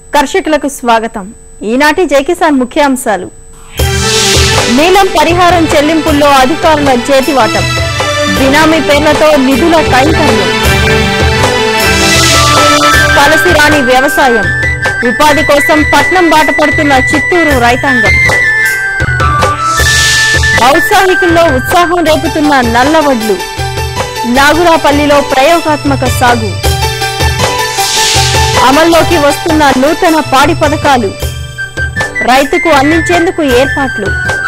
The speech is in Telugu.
కర్షకులకు స్వాగతం ఈనాటి జైకిసాన్ ముఖ్యాంశాలు నీలం పరిహారం చెల్లింపుల్లో అధికారుల చేతివాటం బినామీ పేర్లతో నిధుల కైంకర్యం కలసి రాని వ్యవసాయం ఉపాధి కోసం పట్నం బాట పడుతున్న చిత్తూరు రైతాంగం ఔత్సాహికుల్లో ఉత్సాహం రేపుతున్న నల్లవడ్లు నాగురాపల్లిలో ప్రయోగాత్మక సాగు అమల్లోకి వస్తున్న నూతన పాడి పథకాలు రైతుకు అందించేందుకు ఏర్పాట్లు